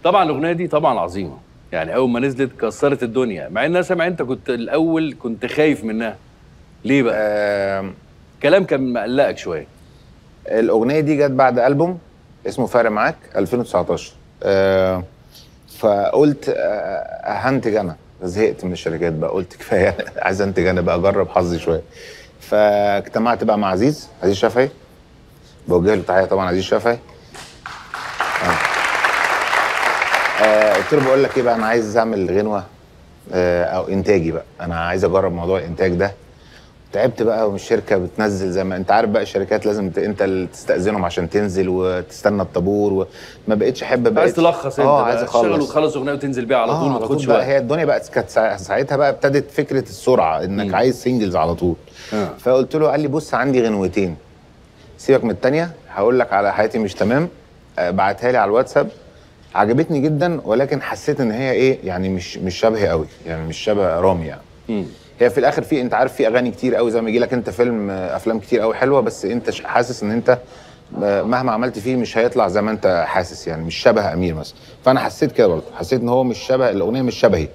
طبعا الاغنيه دي طبعا عظيمه يعني اول ما نزلت كسرت الدنيا مع ان انا سامع انت كنت الاول كنت خايف منها ليه بقى آه كلام كان مقلقك شويه الاغنيه دي جت بعد البوم اسمه فارق معاك 2019 آه فقلت آه هنتج انا زهقت من الشركات بقى قلت كفايه عايز انتج انا بقى اجرب حظي شويه فاجتمعت بقى مع عزيز عزيز شافعي بوجه له تحيه طبعا عزيز شافعي آه. آه قلت له بقول لك ايه بقى انا عايز اعمل غنوه آه او انتاجي بقى انا عايز اجرب موضوع الانتاج ده تعبت بقى والشركه بتنزل زي ما انت عارف بقى الشركات لازم ت- انت اللي تستاذنهم عشان تنزل وتستنى الطابور وما بقتش احب بقى عايز تلخص انت اه بقى عايز تشتغل اخلص وتخلص اغنيه وتنزل بيها على طول آه، ما تاخدش بقى وقت هي الدنيا بقت كانت سا- ساعتها بقى ابتدت فكره السرعه انك مم. عايز سنجلز على طول آه. فقلت له قال لي بص عندي غنوتين سيبك من التانية هقول لك على حياتي مش تمام آه، بعتها لي على الواتساب عجبتني جدا ولكن حسيت ان هي ايه يعني مش مش شبهي قوي يعني مش شبه رامي يعني مم. هي في الاخر في انت عارف في اغاني كتير قوي زي ما يجي لك انت فيلم آه، افلام كتير قوي حلوه بس انت ش- حاسس ان انت آه، مهما عملت فيه مش هيطلع زي ما انت حاسس يعني مش شبه امير مثلا فانا حسيت كده برضه حسيت ان هو مش شبه الاغنيه مش شبهي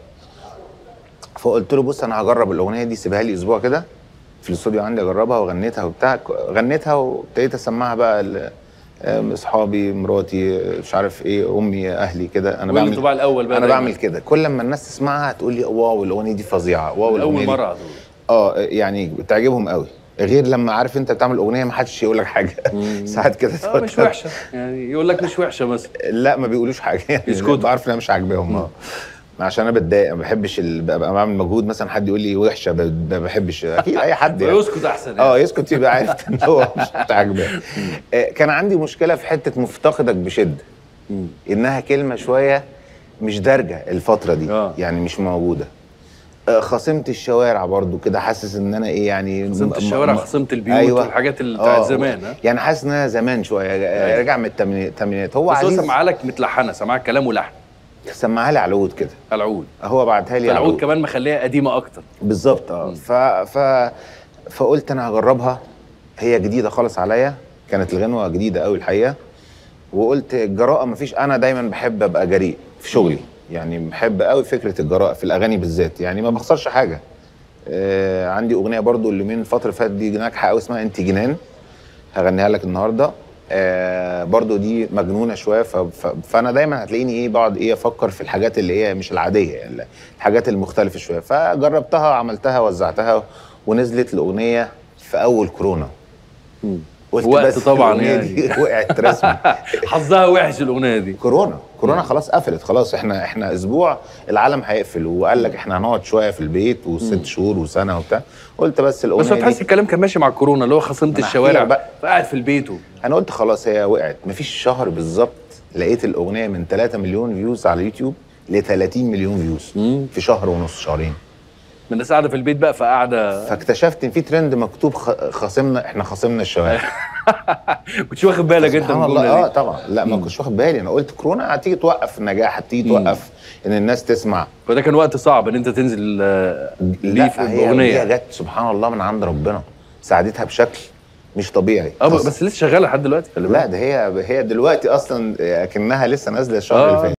فقلت له بص انا هجرب الاغنيه دي سيبها لي اسبوع كده في الاستوديو عندي اجربها وغنيتها وبتاع ك- غنيتها وابتديت اسمعها بقى ل- آم، اصحابي مراتي آه، مش عارف ايه امي اهلي كده انا بعمل والانطباع الاول بقى انا دايماً. بعمل كده كل لما الناس تسمعها تقول لي واو الاغنيه دي فظيعه واو الاغنيه اول دي مره على طول اه يعني بتعجبهم قوي غير لما عارف انت بتعمل اغنيه ما حدش يقول لك حاجه ساعات كده اه تقعد- مش وحشه يعني يقول لك مش وحشه مثلا لا ما بيقولوش حاجه يعني يسكتوا. بعرف انها مش عاجباهم اه عشان انا بتضايق ما بحبش ال... ببقى بعمل مجهود مثلا حد يقول لي وحشه ب- ما بحبش اكيد اي حد يعني. يسكت احسن يعني. اه يسكت يبقى عارف ان هو مش عاجباه آه، كان عندي مشكله في حته مفتقدك بشده مم. انها كلمه شويه مش دارجه الفتره دي آه. يعني مش موجوده آه، خصمت الشوارع برضو كده حاسس ان انا ايه يعني خصمت م- الشوارع م- خصمت البيوت والحاجات اللي بتاعت آه، زمان ها يعني حاسس ان انا زمان شويه أيوة. راجع من التمانينات التمانينات. هو بس هو عزيز سمعها لك متلحنه سمعها كلام ولحن سمعها لي على العود كده على العود هو بعتها لي على فالعود كمان مخليها قديمه اكتر بالظبط اه ف... ف... فقلت انا هجربها هي جديده خالص عليا كانت الغنوه جديده قوي الحقيقه وقلت الجراءه مفيش انا دايما بحب ابقى جريء في شغلي يعني بحب قوي فكره الجراءه في الاغاني بالذات يعني ما بخسرش حاجه آه عندي اغنيه برضو اللي من الفتره اللي فاتت دي ناجحه قوي اسمها انت جنان هغنيها لك النهارده آه برضو دي مجنونه شويه ف... ف... فانا دايما هتلاقيني ايه بقعد ايه افكر في الحاجات اللي هي مش العاديه يعني الحاجات المختلفه شويه فجربتها عملتها وزعتها ونزلت الاغنيه في اول كورونا قلت وقت بس طبعاً الأغنية يعني. دي وقعت رسمي حظها وحش الاغنيه دي كورونا كورونا خلاص قفلت خلاص احنا احنا اسبوع العالم هيقفل وقال لك احنا هنقعد شويه في البيت وست شهور وسنه وبتاع قلت بس الاغنيه بس هو تحس دي الكلام كان ماشي مع الكورونا اللي هو خصمت أنا الشوارع هحكي لك بقى. فقاعد في البيت و- انا قلت خلاص هي وقعت مفيش شهر بالظبط لقيت الاغنيه من 3 مليون فيوز على اليوتيوب ل 30 مليون فيوز في شهر ونص شهرين الناس قاعده في البيت بقى فقاعده فاكتشفت ان في ترند مكتوب خ- خصمنا احنا خصمنا الشوارع كنتش واخد بالك انت من سبحان الله الجمله اه دي طبعا لا ما كنتش واخد بالي انا قلت كورونا هتيجي توقف النجاح هتيجي توقف ان الناس تسمع فده كان وقت صعب ان انت تنزل آه، ليه في لا هي هي اغنيه جت سبحان الله من عند ربنا ساعدتها بشكل مش طبيعي اه خاصة- بس لسه شغاله لحد دلوقتي خلي بالك لا ده هي هي دلوقتي اصلا اكنها لسه نازله الشهر آه. اللي فات